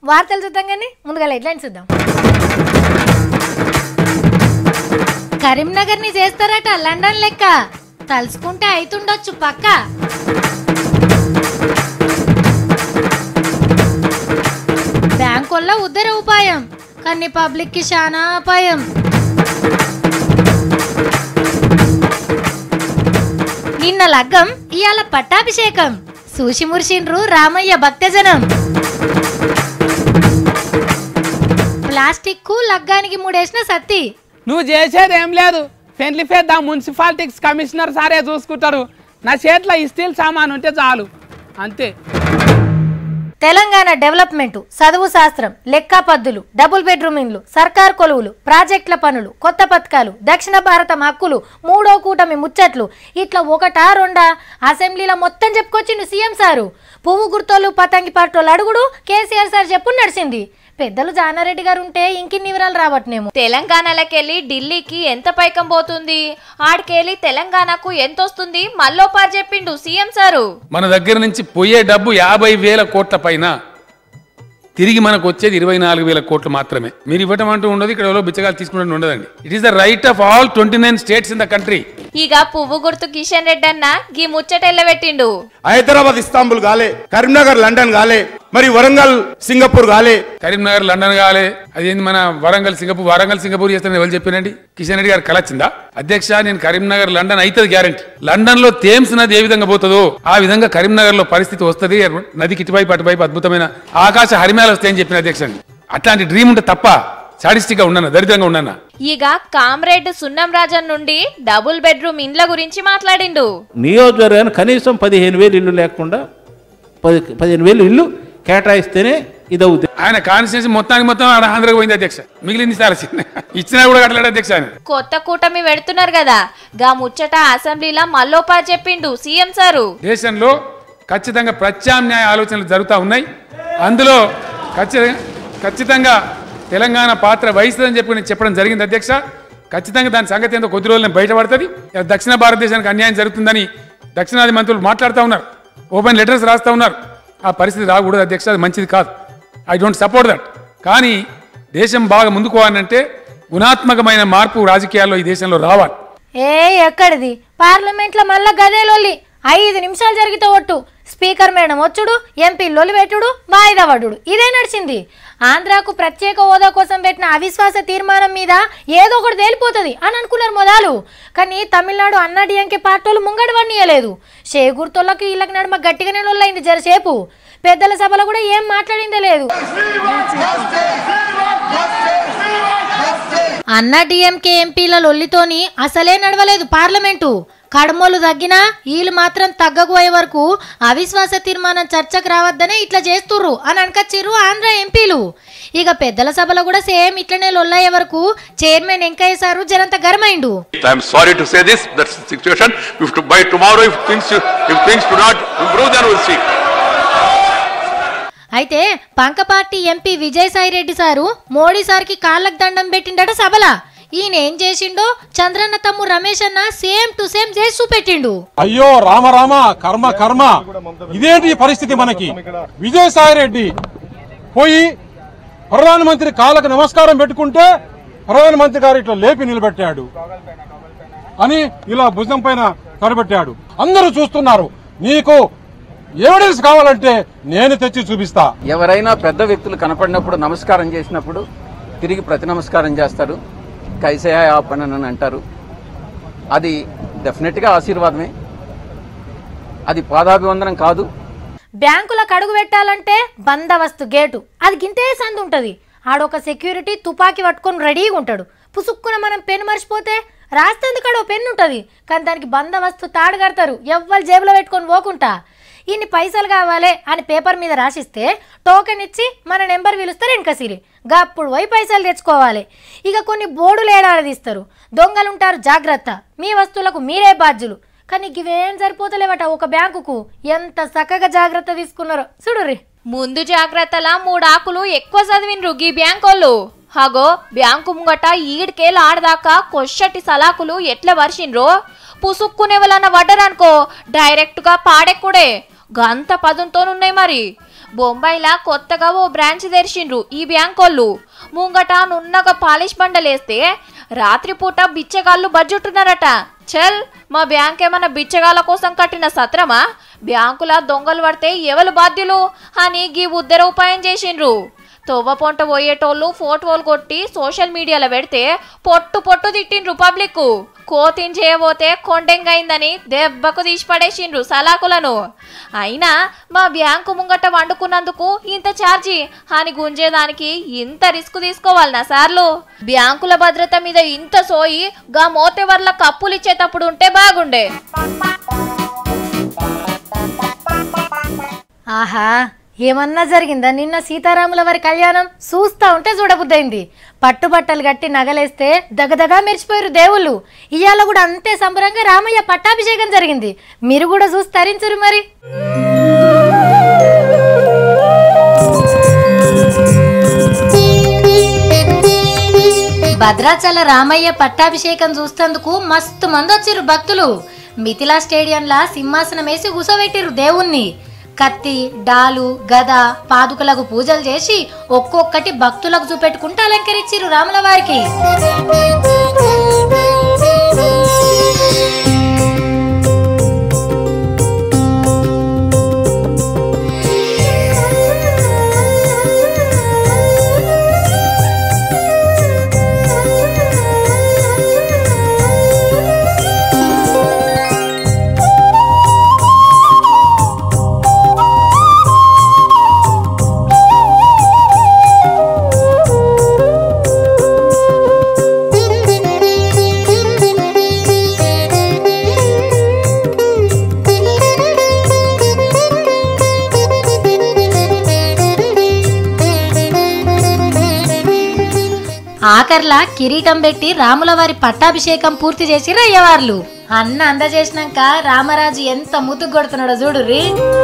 వార్తలు చూద్దాం కానీ ముందుగా హెడ్లైన్స్ చూద్దాం కరీంనగర్ ని చేస్తారట లండన్ లెక్క తలుసుకుంటే అయితుండొచ్చు పక్క బ్యాంకుల్లో ఉద్దర ఉపాయం కానీ పబ్లిక్ కి చాలా అపాయం నిన్న లగ్గం ఇవాళ పట్టాభిషేకం సూషి ముర్షిండ్రు రామయ్య భక్తజనం ప్లాస్టిక్ కు లగ్గానికి మూడేసిన సత్తి నువ్వు చేసేది ఏం లేదు ఫ్రెండ్లీ ఫేర్ దా మున్సిపాలిటీస్ కమిషనర్ సారే చూసుకుంటారు నా చేతిలో ఈ స్టీల్ సామాన్ ఉంటే చాలు అంతే తెలంగాణ డెవలప్మెంట్ చదువు శాస్త్రం లెక్కా పద్దులు డబుల్ బెడ్రూమ్ ఇండ్లు సర్కార్ కొలువులు ప్రాజెక్టుల పనులు కొత్త పథకాలు దక్షిణ భారతం హక్కులు మూడో కూటమి ముచ్చట్లు ఇట్లా ఒకటా రెండా అసెంబ్లీలో మొత్తం చెప్పుకొచ్చిండు సీఎం సారు పువ్వు గుర్తోళ్ళు పతంగి పాటోళ్ళు అడుగుడు కేసీఆర్ సార్ చెప్పు నడిచింది పెద్దలు జానారెడ్డి గారు ఉంటే ఇంకిన్ని వివరాలు రావట్నేమో తెలంగాణలకెళ్ళి ఢిల్లీకి ఎంత పైకం పోతుంది ఆడికెళ్ళి తెలంగాణకు ఎంత వస్తుంది మల్లోపార్ చెప్పిండు సీఎం సారు మన దగ్గర నుంచి పోయే డబ్బు యాభై వేల కోట్ల పైన తిరిగి మనకు వచ్చేది ఇరవై నాలుగు వేల కోట్లు మాత్రమే మీరు ఇవ్వటం అంటూ ఉండదు ఇక్కడ ఎవరో బిచ్చగాలు తీసుకున్నట్టు ఉండదండి it is the right of all twenty nine states in the country ఇక పువ్వు గుర్తు కిషన్ రెడ్డి అన్న గీ ముచ్చట ఎల్లబెట్టిండు హైదరాబాద్ ఇస్తాంబుల్ కాలే కరీంనగర్ లండన్ కాలే మరి వరంగల్ సింగపూర్ కాలే కరీంనగర్ లండన్ కాలే అదేంది మన వరంగల్ సింగపూర్ వరంగల్ సింగపూర్ చేస్తానని ఎవరు చెప్పానండి కిషన్ రెడ్డి గారు కలొచ్చిందా అధ్యక్ష నేను కరీంనగర్ లండన్ అవుతుంది గ్యారంటీ లండన్ లో థేమ్స్ నది ఏ విధంగా పోతుందో ఆ విధంగా కరీంనగర్ లో పరిస్థితి వస్తుంది నదికి ఇటువైపు అటువైపు అద్భుతమైన ఆకాశ హరిమేళ వస్తాయని చెప్పిన అధ్యక్ష అట్లాంటి డ్రీమ్ ఉంటే తప్ప సాడిస్టిక్ గా ఉన్నాను దరిద్రంగా ఉన్నాను ఇక కామ్రేడ్ సున్నం రాజన్ నుండి డబుల్ బెడ్రూమ్ ఇండ్ల గురించి మాట్లాడిండు నియోజకవర్గానికి కనీసం పదిహేను వేలు ఇల్లు లేకుండా పది పదిహేను వేలు ఇల్లు కేటాయిస్తేనే ఇది అవుతుంది ఆయన కాన్స్టిట్యూన్సీ మొత్తానికి మొత్తం ఆడ ఆంధ్రకు పోయింది అధ్యక్ష మిగిలింది చాలా చిన్న ఇచ్చినా కూడా కట్టలేడు అధ్యక్ష ఆయన కొత్త కూటమి పెడుతున్నారు కదా గా ముచ్చట అసెంబ్లీలో మల్లోపార్ చెప్పిండు సీఎం సారు దేశంలో ఖచ్చితంగా ప్రత్యామ్నాయ ఆలోచనలు జరుగుతూ ఉన్నాయి అందులో ఖచ్చితంగా ఖచ్చితంగా తెలంగాణ పాత్ర వహిస్తుందని చెప్పి నేను చెప్పడం జరిగింది అధ్యక్ష ఖచ్చితంగా దాని సంగతి ఏందో కొద్ది రోజులు బయటపడుతుంది ఇలా దక్షిణ భారతదేశానికి అన్యాయం జరుగుతుందని దక్షిణాది మంత్రులు మాట్లాడుతూ ఉన్నారు ఓపెన్ లెటర్స్ రాస్తూ ఉన్నారు ఆ పరిస్థితి రాకూడదు అధ్యక్ష అది మంచిది కాదు ఐ డోంట్ సపోర్ట్ దట్ కానీ దేశం బాగా ముందుకు పోవాలంటే గుణాత్మకమైన మార్పు రాజకీయాల్లో ఈ దేశంలో రావాలి ఏ ఎక్కడిది పార్లమెంట్లో మళ్ళా గదేలొల్లి ఐదు నిమిషాలు జరిగితే ఒట్టు స్పీకర్ మేడం వచ్చుడు ఎంపీ లొలి పెట్టుడు వాయిదా పడుడు ఇదే నడిచింది ఆంధ్రాకు ప్రత్యేక హోదా కోసం పెట్టిన అవిశ్వాస తీర్మానం మీద ఏదో ఒకటి తేలిపోతుంది అని అనుకున్నారు మొదలు కానీ తమిళనాడు అన్నా డిఎంకే పార్టీలు ముంగడి వన్నీయలేదు షేగుర్తోళ్ళకి వీళ్ళకి నడుమ గట్టిగానే లొల్లైంది జరసేపు పెద్దల సభలో కూడా ఏం మాట్లాడిందే లేదు అన్న డిఎంకే ఎంపీల లొల్లితోని అసలే నడవలేదు పార్లమెంటు కడమోలు తగ్గినా వీళ్ళు మాత్రం తగ్గకపోయే వరకు అవిశ్వాస తీర్మానం చర్చకు రావద్దనే ఇట్లా చేస్తుర్రు అని అనకచ్చిర్రు ఆంధ్ర ఎంపీలు ఇక పెద్దల సభలో కూడా సేమ్ ఇట్లనే లొల్లయ్యే వరకు చైర్మన్ వెంకయ్య సారు జరంత గరమైండు I am sorry to say this, that's the situation. If to, by tomorrow, if things, if things do not improve, then we'll see. అయితే పంక party MP Vijayasai Reddy sir Modi సార్కి కాళ్ళకు దండం పెట్టిండట సభల ఈయన ఏం చేసిండో చంద్రన్న తమ్ము రమేష్ అన్న సేమ్ టు సేమ్ చేసి చూపెట్టిండు అయ్యో రామ రామ కర్మ కర్మ ఇదేంటి ఈ పరిస్థితి మనకి విజయసాయి రెడ్డి పోయి ప్రధానమంత్రి కాళ్ళకు నమస్కారం పెట్టుకుంటే ప్రధానమంత్రి గారు ఇట్లా లేపి నిలబెట్టాడు అని ఇలా భుజం పైన కనిపెట్టాడు అందరూ చూస్తున్నారు నీకు ఎవిడెన్స్ కావాలంటే నేను తెచ్చి చూపిస్తా ఎవరైనా పెద్ద వ్యక్తులు కనపడినప్పుడు నమస్కారం చేసినప్పుడు తిరిగి ప్రతి నమస్కారం చేస్తారు కైసయా ఆపన్ అని అంటారు అది డెఫినెట్గా ఆశీర్వాదమే అది పాదాభివందనం కాదు బ్యాంకులకు అడుగు పెట్టాలంటే బందవస్తు గేటు అది గింతే సందు ఉంటుంది ఆడొక సెక్యూరిటీ తుపాకీ పట్టుకొని రెడీగా ఉంటాడు పుసుక్కున మనం పెన్ను మర్చిపోతే రాస్తేందుకు కాడ ఓ పెన్ను ఉంటుంది కానీ దానికి బందవస్తు తాడు కడతారు ఎవ్వరు జేబులో పెట్టుకొని పోకుంటా ఇన్ని పైసలు కావాలి అని పేపర్ మీద రాసిస్తే టోకెన్ ఇచ్చి మన నెంబర్ పిలుస్తారు వెనకసిరి గప్పుడు పోయి పైసలు తెచ్చుకోవాలి ఇక కొన్ని బోర్డులు ఏడాడదీస్తారు దొంగలు ఉంటారు జాగ్రత్త మీ వస్తువులకు మీరే బాధ్యులు కానీ ఇవేం సరిపోతలేవట ఒక బ్యాంకుకు ఎంత చక్కగా జాగ్రత్త తీసుకున్నారో చూడుర్రి ముందు జాగ్రత్తలా మూడాకులు ఎక్కువ చదివిండ్రు గీ బ్యాంకోళ్ళు హగో బ్యాంకు ముంగట ఈడికేళ్ళు ఆడదాకా కొచ్చటి సలాకులు ఎట్లా వర్షిండ్రో పుసుక్కునే వాళ్ళన్న వడ్డరనుకో డైరెక్ట్ గా పాడెక్కుడే గంత పదంతోనున్నాయి మరి బొంబాయిలా కొత్తగా ఓ బ్రాంచ్ తెరిచిండ్రు ఈ బ్యాంకోళ్ళు ముంగట నున్నగా పాలిష్ బండలేస్తే రాత్రిపూట బిచ్చగాళ్ళు బజ్జుట్టున్నారట చల్ మా బ్యాంక్ ఏమన్నా బిచ్చగాళ్ళ కోసం కట్టిన సత్రమా బ్యాంకుల దొంగలు పడితే ఎవరు బాధ్యులు అని గీ ఉద్దర ఉపాయం చేసిండ్రు తొవ్వ పొంట పోయేటోళ్ళు ఫోటోలు కొట్టి సోషల్ మీడియాలో పెడితే పొట్టు పొట్టు తిట్టిండ్రు పబ్లిక్ కోతిని చేయబోతే కొండెంగైందని దెబ్బకు తీసి పడేసిండ్రు సలాకులను అయినా మా బ్యాంకు ముంగట వండుకున్నందుకు ఇంత ఛార్జీ అని గుంజేదానికి ఇంత రిస్క్ తీసుకోవాలనా సార్లు బ్యాంకుల భద్రత మీద ఇంత సోయి గా మోతెవర్ల కప్పులు ఇచ్చేటప్పుడు ఉంటే బాగుండే ఆహా ఏమన్నా జరిగిందా నిన్న సీతారాముల వారి కళ్యాణం చూస్తా ఉంటే చూడబుద్దైంది పట్టుబట్టలు కట్టి నగలేస్తే దగదగా మెరిచిపోయారు దేవుళ్ళు ఇవాళ కూడా అంతే సంబరంగా రామయ్య పట్టాభిషేకం జరిగింది మీరు కూడా చూసి తరించరు మరి భద్రాచల రామయ్య పట్టాభిషేకం చూస్తందుకు మస్తు మంది వచ్చిర్రు భక్తులు మిథిలా స్టేడియంలా సింహాసనం వేసి కూసోబెట్టిర్రు దేవుణ్ణి కత్తి డాలు గద పాదుకలకు పూజలు చేసి ఒక్కొక్కటి భక్తులకు చూపెట్టుకుంటూ అలంకరించిర్రు రాముల వారికి ఆఖర్లా కిరీటం పెట్టి రాముల వారి పట్టాభిషేకం పూర్తి చేసి అయ్యవార్లు అన్న అందజేసినాక రామరాజు ఎంత ముద్దు కొడుతున్నాడో చూడుర్రి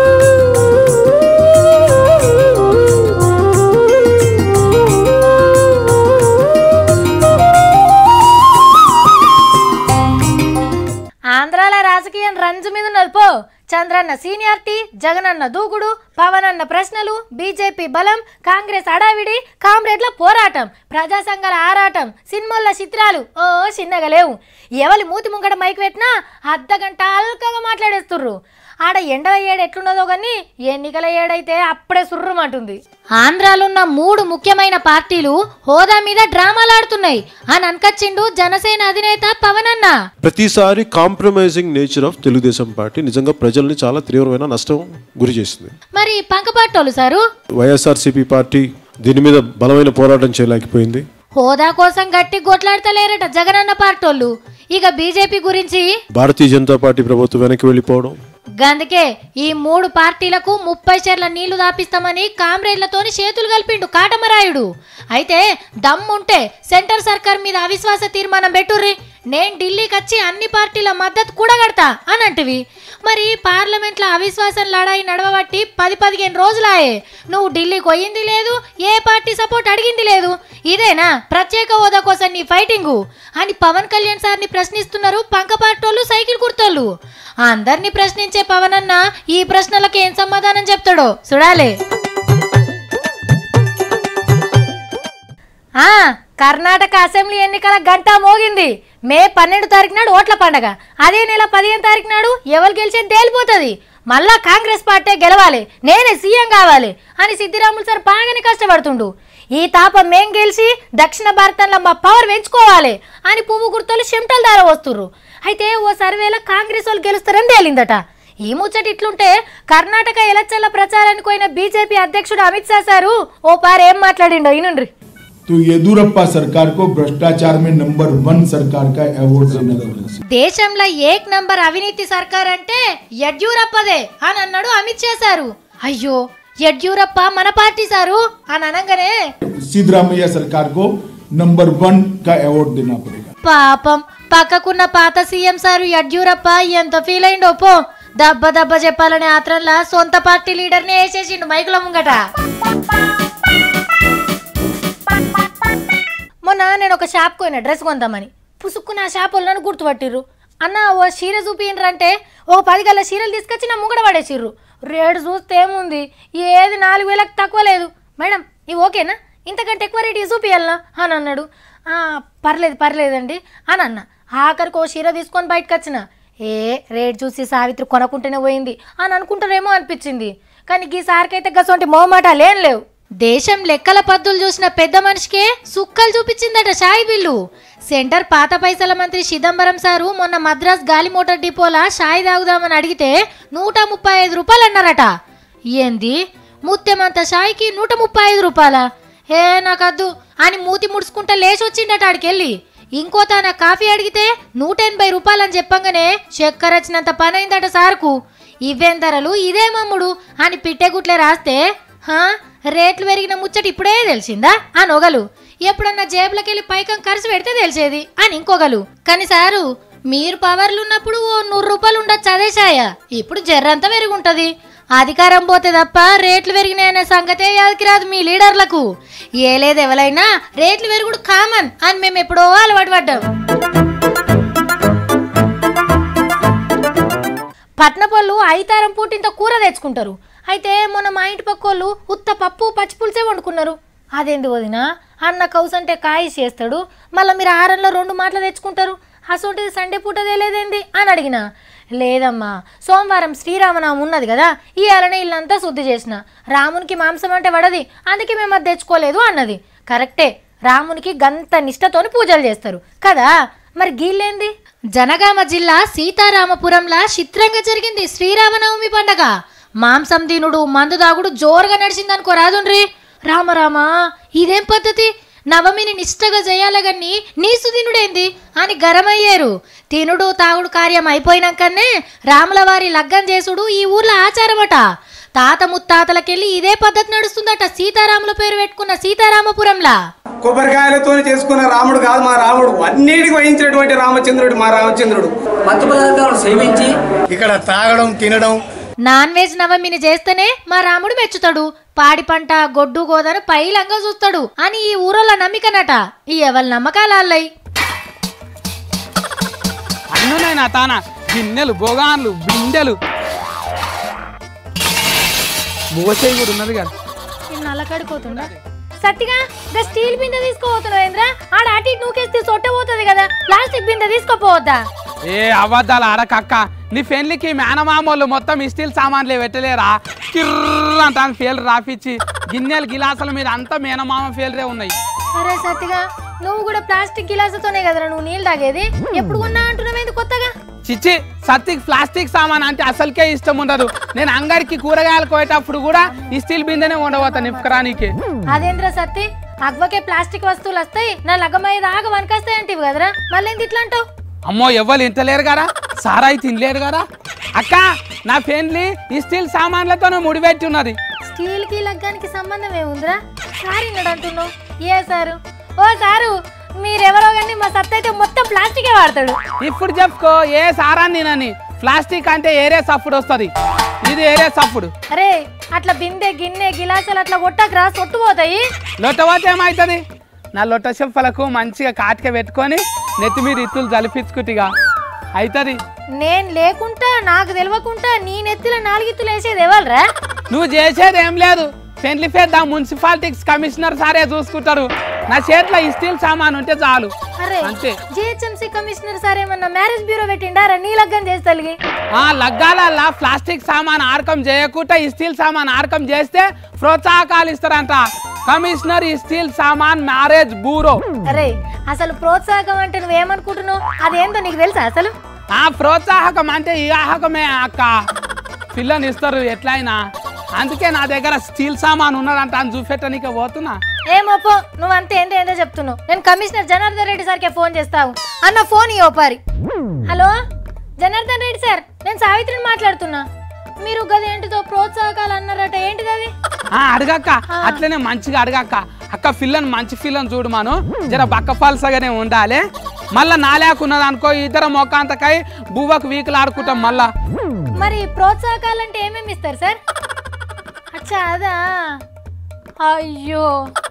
ఆంధ్రాల రాజకీయం రంజు మీద ఉన్నది పో చంద్రన్న సీనియారిటీ జగనన్న దూకుడు పవన్ అన్న ప్రశ్నలు బీజేపీ బలం కాంగ్రెస్ అడావిడి కామ్రేడ్ల పోరాటం ప్రజా సంఘాల ఆరాటం సినిమాల చిత్రాలు ఓ చిన్నగా లేవు ఎవరి మూతి ముంగట మైక్ పెట్టినా అర్ధగంట అల్కగా మాట్లాడేస్తుర్రు ఆడ ఎండల ఏడు ఎట్లున్నదో కానీ ఎన్నికల ఏడైతే అప్పుడే సుర్రుమంటుంది ఆంధ్రాలో ఉన్న మూడు ముఖ్యమైన పార్టీలు హోదా మీద డ్రామాలు ఆడుతున్నాయి అని అనకచ్చిండు జనసేన అధినేత పవన్ అన్న ప్రతిసారి compromising nature of Telugu Desam party నిజంగా ప్రజల్ని చాలా తీవ్రమైన నష్టం గురి చేస్తుంది మరి పంకపాటోలు సారు వైఎస్ఆర్సీపీ పార్టీ దీని మీద బలమైన పోరాటం చేయలేకపోయింది హోదా కోసం గట్టి కొట్లాడతలేరట జగనన్న పార్టోళ్ళు ఇక బీజేపీ గురించి భారతీయ జనతా పార్టీ ప్రభుత్వం వెనక్కి వెళ్ళిపోవడం గందుకే ఈ మూడు పార్టీలకు ముప్పై షేర్ల నీళ్లు దాపిస్తామని కామ్రేడ్లతోని చేతులు కలిపిండు కాటమరాయుడు అయితే దమ్ముంటే సెంటర్ సర్కార్ మీద అవిశ్వాస తీర్మానం పెట్టుర్రి నేను ఢిల్లీకి వచ్చి అన్ని పార్టీల మద్దతు కూడగడతా అని అంటివి మరి పార్లమెంట్లో అవిశ్వాసం లడాయి నడవబట్టి పది పదిహేను రోజులాయే నువ్వు ఢిల్లీకి పోయింది లేదు ఏ పార్టీ సపోర్ట్ అడిగింది లేదు ఇదేనా ప్రత్యేక హోదా కోసం నీ ఫైటింగు అని పవన్ కళ్యాణ్ సార్ని ప్రశ్నిస్తున్నారు పంకపాటోళ్ళు సైకిల్ కుర్తోళ్ళు అందరినీ ప్రశ్నించే పవన్ అన్న ఈ ప్రశ్నలకు ఏం సమాధానం చెప్తాడో చూడాలి ఆ కర్ణాటక అసెంబ్లీ ఎన్నికల గంట మోగింది మే పన్నెండు తారీఖు నాడు ఓట్ల పండగ అదే నెల పదిహేను తారీఖు నాడు ఎవరు గెలిచేది తేలిపోతుంది మళ్ళా కాంగ్రెస్ పార్టీ గెలవాలి నేనే సీఎం కావాలి అని సిద్దిరాములు సార్ బాగానే కష్టపడుతుండు ఈ తాప మేం గెలిచి దక్షిణ భారతంలో మా పవర్ పెంచుకోవాలి అని పువ్వు గుర్తలు చెమటల దార వస్తుర్రు అయితే ఓ సర్వేలో కాంగ్రెస్ వాళ్ళు గెలుస్తారని తేలిందట ఈ ముచ్చట ఇట్లుంటే కర్ణాటక ఎలక్షన్ల ప్రచారానికి పోయిన బీజేపీ అధ్యక్షుడు అమిత్ షా సారు ఓ పారు ఏం మాట్లాడిండో ఈనుండ్రి तो येदुरप्पा सरकार को भ्रष्टाचार में नंबर वन सरकार का अवार्ड देना चाहिए దేశంలో ఏక్ నంబర్ అవినీతి సర్కార్ అంటే యడ్యూరప్పదే అని అన్నాడు అమిత్ షా సారు అయ్యో యడ్యూరప్ప మన పార్టీ సారు అని అనగానే सिद्धरामैया सरकार को नंबर वन का अवार्ड देना पड़ेगा పాపం పక్కకున్న పాత సీఎం సారు యడ్యూరప్ప ఎంత ఫీల్ అయిండో పో దెబ్బ దెబ్బ చెప్పాలనే ఆత్రంలా సొంత పార్టీ లీడర్ని వేసేసిండు మైకుల ముంగట మొన్న నేను ఒక షాప్ పోయిన డ్రెస్ కొందామని పుసుక్కున ఆ షాప్ వాళ్ళని గుర్తుపట్టిర్రు అన్న ఓ చీర చూపిండ్రంటే ఓ పది గల్ల చీరలు తీసుకొచ్చి నా ముంగడ పడేసిర్రు రేటు చూస్తే ఏముంది ఏది నాలుగు వేలకు తక్కువ లేదు మేడం ఇవి ఓకేనా ఇంతకంటే ఎక్కువ రేటు చూపియాలనా అని అన్నాడు "ఆ, పర్లేదు పర్లేదండి అని అన్న ఆఖరికి ఓ చీర తీసుకొని బయటకు వచ్చిన ఏ రేట్ చూసి సావిత్రి కొనకుంటేనే పోయింది అని అనుకుంటారేమో అనిపించింది కానీ ఈసారికి అయితే గసొంటి మోమాటాలు ఏం లేవు దేశం లెక్కల పద్దులు చూసిన పెద్ద మనిషికే సుక్కలు చూపించిందట షాయి బిల్లు సెంటర్ పాత పైసల మంత్రి చిదంబరం సారు మొన్న మద్రాస్ గాలి మోటార్ డిపోలా షాయి తాగుదామని అడిగితే నూట ముప్పై ఐదు రూపాయలు అన్నారట ఏంది ముత్తెమంత షాయికి నూట ముప్పై ఐదు రూపాయలా ఏ నాకద్దు అని మూతి ముడుచుకుంటా లేచి వచ్చిండట ఆడికెళ్ళి ఇంకో తన కాఫీ అడిగితే నూట ఎనభై రూపాయలు అని చెప్పంగానే చక్కెర వచ్చినంత పని అయిందట సార్కు ఇవేం ధరలు ఇదే మమ్ముడు అని పిట్టెగుట్లే రాస్తే హా రేట్లు పెరిగిన ముచ్చట ఇప్పుడే తెలిసిందా అని ఒగలు ఎప్పుడన్నా జేబులకెళ్ళి పైకం ఖర్చు పెడితే తెలిసేది అని ఇంకొగలు కానీ సారు మీరు పవర్లు ఉన్నప్పుడు ఓ నూరు రూపాయలు ఉండొచ్చు అదే ఛాయ ఇప్పుడు జర్రంతా పెరుగుంటది అధికారం పోతే తప్ప రేట్లు పెరిగినాయనే సంగతే యాదకి రాదు మీ లీడర్లకు ఏ లేదు ఎవరైనా రేట్లు పెరుగుడు కామన్ అని మేము ఎప్పుడో అలవాటు పడ్డాం పట్నపళ్ళు ఐతారం పూటింత కూర తెచ్చుకుంటారు అయితే మొన్న మా ఇంటి పక్కోళ్ళు ఉత్త పప్పు పచ్చిపులుసే వండుకున్నారు అదేంది వదిన అన్న కౌసంటే కాయ చేస్తాడు మళ్ళీ మీరు ఆరంలో రెండు మాటలు తెచ్చుకుంటారు అసోంటిది సండే పూట తేలేదేంది అని అడిగిన లేదమ్మా సోమవారం శ్రీరామనవమి ఉన్నది కదా ఈ అలనే ఇల్లంతా శుద్ధి చేసిన రామునికి మాంసం అంటే పడది అందుకే మేము అది తెచ్చుకోలేదు అన్నది కరెక్టే రామునికి గంత నిష్టతోని పూజలు చేస్తారు కదా మరి గీళ్ళేంది జనగామ జిల్లా సీతారామపురంలా చిత్రంగా జరిగింది శ్రీరామనవమి పండగ మాంసం తినుడు మందు దాగుడు జోరుగా నడిచిందనుకో రాదుండ్రి రామరామా ఇదేం పద్ధతి నవమిని నిష్టగా చేయాలగని నీసు తినుడేంది అని గరమయ్యారు తినుడు తాగుడు కార్యం అయిపోయినాకనే రాముల వారి లగ్గం చేసుడు ఈ ఊర్లో ఆచారమట తాత ముత్తాతలకెళ్ళి ఇదే పద్ధతి నడుస్తుందట సీతారాముల పేరు పెట్టుకున్న సీతారామపురంలా కొబ్బరికాయలతో చేసుకున్న రాముడు కాదు మా రాముడు అన్నిటికి వహించినటువంటి రామచంద్రుడు మా రామచంద్రుడు మత్తు పదార్థాలను సేవించి ఇక్కడ తాగడం తినడం నాన్ వెజ్ నవమిని చేస్తేనే మా రాముడు మెచ్చుతాడు పాడి పంట గొడ్డు గోదను పైలంగా చూస్తాడు అని ఈ ఊరోళ్ళ నమ్మికనట ఈ ఎవరి నమ్మకాలు అల్లయి అన్నున్నాయి నా తాన గిన్నెలు బొగాన్లు బిందెలు మూగచేయి కూడా ఉన్నది కదా నల్లకడిపోతుందా సత్తిగా గా స్టీల్ బిందె తీసుకోపోతున్నావు ఏంద్రా ఆడ అటు ఇటు నూకేస్తే సొట్ట పోతుంది కదా ప్లాస్టిక్ బిందె తీసుకోపోవద్దా ఏ అబద్ధాలు ఆడకక్క నీ పెళ్లికి మేనమామోళ్ళు మొత్తం ఈ స్టీల్ సామాన్లు పెట్టలేరా కిర్ర అంత ఫేల్ రాపిచ్చి గిన్నెలు గిలాసుల మీద అంతా మేనమామ ఫేల్రే ఉన్నాయి అరే సత్తిగా నువ్వు కూడా ప్లాస్టిక్ గిలాసుతోనే కదరా నువ్వు నీళ్ళు తాగేది ఎప్పుడు కొన్నా అంటున్నావు కొత్తగా చిచ్చి సత్తికి ప్లాస్టిక్ సామాన్ అంటే అసలుకే ఇష్టం ఉండదు నేను అంగడికి కూరగాయలు కోయేటప్పుడు కూడా ఈ స్టీల్ బిందెనే ఉండబోతా నిప్పుకరానికి అదేంద్ర సత్తి అగ్వకే ప్లాస్టిక్ వస్తువులు వస్తాయి నా లగ్గమయ్య దాకా వనకొస్తాయి అంటివి కదరా మళ్ళీ ఎందుకు ఇట్లా అంటావు అమ్మో ఎవ్వరు ఇంటలేరు కదా సారాయి తినలేరు కదా అక్క నా ఫ్యామిలీ ఈ స్టీల్ సామాన్లతోనే ముడిపెట్టి ఉన్నది స్టీల్ కి లగ్గానికి సంబంధం ఏముందిరా సారీ అంటున్నావు ఏ సారు ఓ సారు మీరెవరో కానీ మా సత్త అయితే మొత్తం ప్లాస్టికే వాడతాడు ఇప్పుడు చెప్పుకో ఏ సారాన్ని తినని ప్లాస్టిక్ అంటే ఏరే సప్పుడు వస్తుంది ఇది ఏరే సప్పుడు అరే అట్లా బిందె గిన్నె గిలాసాలు అట్లా కొట్టకరా సొట్టుపోతాయి లొట్టపోతే ఏమవుతుంది నా లొట్ట చెంపలకు మంచిగా కాటిక పెట్టుకొని నెత్తి మీద ఇత్తులు జలిపించుకుంటిగా అవుతుంది నేను లేకుంటా నాకు తెలియకుండా నీ నెత్తిలో నాలుగిత్తులు వేసేది ఎవరురా నువ్వు చేసేది ఏం లేదు పెండ్లి పెద్ద మున్సిపాలిటీస్ కమిషనర్ సారే చూసుకుంటారు నా చేతిలో ఈ స్టీల్ సామాన్ ఉంటే చాలు అరే అంతే జిహెచ్ఎంసీ కమిషనర్ సార్ ఏమన్నా మ్యారేజ్ బ్యూరో పెట్టిండారా నీ లగ్గం చేసి తలిగి ఆ లగ్గాలల్లా ప్లాస్టిక్ సామాన్ ఆర్కం చేయకుండా ఈ స్టీల్ సామాన్ ఆర్కం చేస్తే ప్రోత్సాహకాలు ఇస్తారంట కమిషనర్ ఈ స్టీల్ సామాన్ మ్యారేజ్ బ్యూరో అరే అసలు ప్రోత్సాహకం అంటే నువ్వేమనుకుంటున్నావు అదేందో నీకు తెలుసా అసలు ఆ ప్రోత్సాహకం అంటే ఈ ఆహకమే అక్క పిల్లని ఇస్తారు ఎట్లయినా అందుకే నా దగ్గర స్టీల్ సామాన్ ఉన్నదంట అని చూపెట్టనీకే పోతున్నా ఏమోపో నువ్వు అంతే ఏందో ఏందో చెప్తున్నావు నేను కమిషనర్ జనార్దన్ రెడ్డి సార్కే ఫోన్ చేస్తావు అన్న ఫోన్ ఇవ్వ పారి హలో జనార్దన్ రెడ్డి సార్ నేను సావిత్రిని మాట్లాడుతున్నా మీరు గది ఏంటిదో ప్రోత్సాహకాలు అన్నారట ఏంటిది అది ఆ అడగక్క అట్లనే మంచిగా అడగక్క అక్క పిల్లని మంచి పిల్లని చూడు మాను జర బక్క పలసగానే ఉండాలి మళ్ళా నాలేకున్నది అనుకో ఇద్దరు మొక్కాంతకై బువ్వకు వీకులు ఆడుకుంటాం మళ్ళా మరి ప్రోత్సాహకాలు అంటే ఏమేమి ఇస్తారు సార్ అచ్చా అదా అయ్యో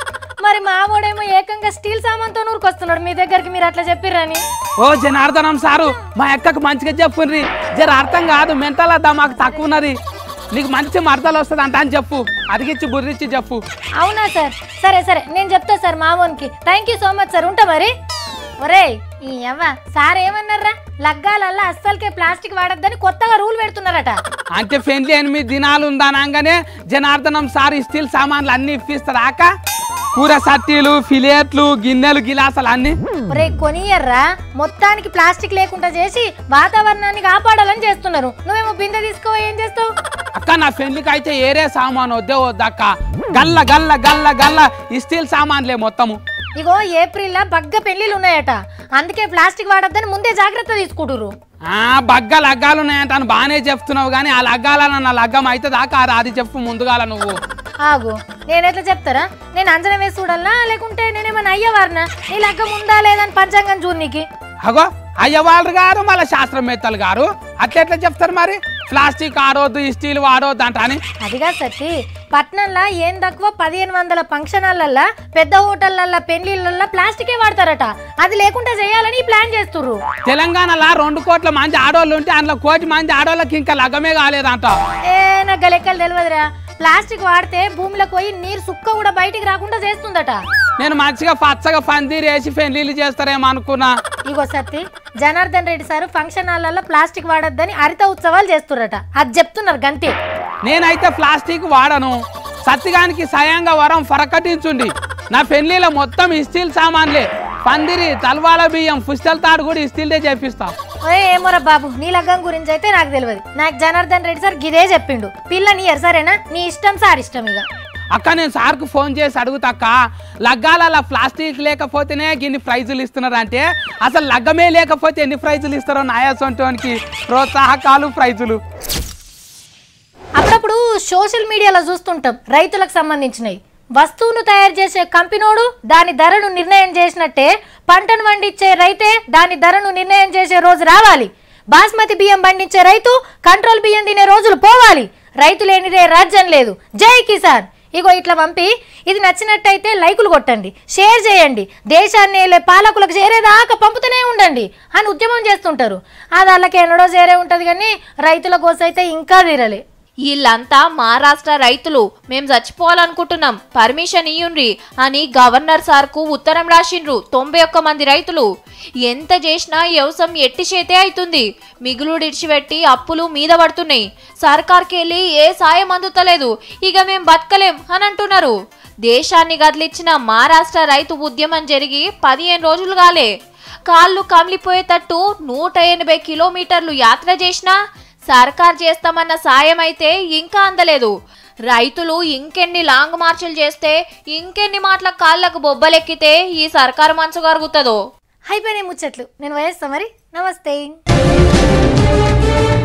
మరి మావోడేమో ఏకంగా స్టీల్ సామాన్తో నూరుకొస్తున్నాడు మీ దగ్గరికి మీరు అట్లా చెప్పిర్రని ఓ జనార్దనం సారు మా అక్కకు మంచిగా చెప్పుండ్రి జర అర్థం కాదు మెంటల్ అద్దా మాకు తక్కువ ఉన్నది నీకు మంచి మరదలు వస్తుంది అంట అని చెప్పు అదిగిచ్చి బుర్రిచ్చి చెప్పు అవునా సార్ సరే సరే నేను చెప్తా సార్ మావోన్కి thank you so much sir ఉంటా మరి ఒరేయ్ ఈ అవ్వ సార్ ఏమన్నారా లగ్గాలల్లా అస్సలకే ప్లాస్టిక్ వాడద్దని కొత్తగా రూల్ పెడుతున్నారట అంటే పెళ్లి ఎనిమిది దినాలు ఉందనగానే జనార్దనం సార్ ఈ స్టీల్ సామాన్లు అన్ని ఇప్పిస్తారు ఆక కూర సట్టీలు ఫిలేట్లు గిన్నెలు గిలాసాలు అన్ని ఒరే కొనియర్రా మొత్తానికి ప్లాస్టిక్ లేకుండా చేసి వాతావరణాన్ని కాపాడాలని చేస్తున్నారు నువ్వేమో బిందె తీసుకో ఏం చేస్తావు అక్క నా పెళ్లికి అయితే ఏరే సామాన్ వద్దే వద్దక్క గల్ల గల్ల గల్ల గల్ల ఈ స్టీల్ సామాన్లే మొత్తము ఇగో ఏప్రిల్లో బగ్గ పెళ్లిళ్ళు ఉన్నాయట అందుకే ప్లాస్టిక్ వాడొద్దని ముందే జాగ్రత్త తీసుకుంటురు ఆ బగ్గ లగ్గాలు ఉన్నాయంట అని బాగానే చెప్తున్నావు కానీ ఆ లగ్గాల నా లగ్గం అయితే దాకా అది- అది చెప్పు ముందుగాల నువ్వు ఆగు నేను ఎట్లా చెప్తారా నేను అంజనం వేసి చూడాలనా లేకుంటే నేనేమైనా అయ్యవారినా నీ లగ్గం ఉందా లేదని పంచాంగం చూడనీకి అగో అయ్యవాళ్ళు గారు మళ్ళీ శాస్త్రవేత్తలు గారు అట్లా ఎట్లా చెప్తారు మరి ప్లాస్టిక్ ఆడవద్దు ఈ స్టీల్ వాడవద్దు అంట అని అదిగా సత్తి పట్నంలో ఏం తక్కువ పదిహేను వందల ఫంక్షనాలల్లా పెద్ద హోటళ్ళల్లో పెళ్లిళ్ళల్లో ప్లాస్టికే వాడతారట అది లేకుండా చేయాలని ప్లాన్ చేస్తుర్రు తెలంగాణలో రెండు కోట్ల మంది ఆడవాళ్ళు ఉంటే అందులో కోటి మంది ఆడవాళ్ళకి ఇంకా లగ్గమే కాలేదంట ఏ నాకు లెక్కలు తెలియదురా ప్లాస్టిక్ వాడితే భూమిలోకి పోయి నీరు సుక్క కూడా బయటికి రాకుండా చేస్తుందట నేను మంచిగా పచ్చగా పందిరి వేసి పెళ్లిళ్ళు చేస్తారేమో అనుకున్నా ఇగో సత్తి జనార్దన్ రెడ్డి సార్ ఫంక్షన్ హాల్లో ప్లాస్టిక్ వాడొద్దని హరిత ఉత్సవాలు చేస్తుర్రట అది చెప్తున్నారు గంతే నేనైతే ప్లాస్టిక్ వాడను సత్తిగానికి సయంగా వరం ఫరకటించుండి నా పెళ్లిలో మొత్తం ఈ స్టీల్ సామాన్లే పందిరి తల్వాల బియ్యం పుస్తల తాడు కూడా ఈ స్టీల్దే చేపిస్తా ఓయ్ ఏమోరా బాబు నీ లగ్గం గురించి అయితే నాకు తెలియదు నాకు జనార్దన్ రెడ్డి సార్ గిదే చెప్పిండు పిల్ల నీ సరేనా నీ ఇష్టం సార్ ఇష్టం ఇక అక్క నేను సార్కు ఫోన్ చేసి అడుగుతాక్క లగ్గాల ప్లాస్టిక్ లేకపోతేనే ఇన్ని ప్రైజులు ఇస్తున్నారు అంటే అసలు లగ్గమే లేకపోతే ఎన్ని ప్రైజులు ఇస్తారో నాయాసంటోనికి ప్రోత్సాహకాలు ప్రైజులు అప్పుడప్పుడు సోషల్ మీడియాలో చూస్తుంటాం రైతులకు సంబంధించినవి వస్తువును తయారు చేసే కంపెనోడు దాని ధరను నిర్ణయం చేసినట్టే పంటను పండించే రైతే దాని ధరను నిర్ణయం చేసే రోజు రావాలి బాస్మతి బియ్యం పండించే రైతు కంట్రోల్ బియ్యం తినే రోజులు పోవాలి రైతు లేనిదే రాజ్యం లేదు జై కిసాన్ ఇగో ఇట్లా పంపి ఇది నచ్చినట్టయితే లైకులు కొట్టండి షేర్ చేయండి దేశాన్ని ఏలే పాలకులకు చేరేదాకా పంపుతూనే ఉండండి అని ఉద్యమం చేస్తుంటారు అది వాళ్ళకి ఎన్నడో చేరే ఉంటుంది కానీ రైతుల కోసం అయితే ఇంకా తీరలే వీళ్ళంతా మహారాష్ట్ర రైతులు మేం చచ్చిపోవాలనుకుంటున్నాం పర్మిషన్ ఇయ్యుండ్రి అని గవర్నర్ సార్కు ఉత్తరం రాసిండ్రు తొంభై ఒక్క మంది రైతులు ఎంత చేసినా వ్యవసాయం ఎట్టి చేతే అవుతుంది మిగులు ఇడిచిపెట్టి అప్పులు మీద పడుతున్నాయి సర్కార్కి వెళ్ళి ఏ సాయం అందుతలేదు ఇక మేం బతకలేం అని అంటున్నారు దేశాన్ని గదిలిచ్చిన మహారాష్ట్ర రైతు ఉద్యమం జరిగి పదిహేను రోజులు కాలే కాళ్ళు కమిలిపోయేటట్టు నూట ఎనభై కిలోమీటర్లు యాత్ర చేసినా సర్కార్ చేస్తామన్న సాయం అయితే ఇంకా అందలేదు రైతులు ఇంకెన్ని లాంగ్ మార్చులు చేస్తే ఇంకెన్ని మాటల కాళ్ళకు బొబ్బలెక్కితే ఈ సర్కారు మంచు కరుగుతుందో అయిపోయినాయి ముచ్చట్లు నేను వయస్తా మరి నమస్తే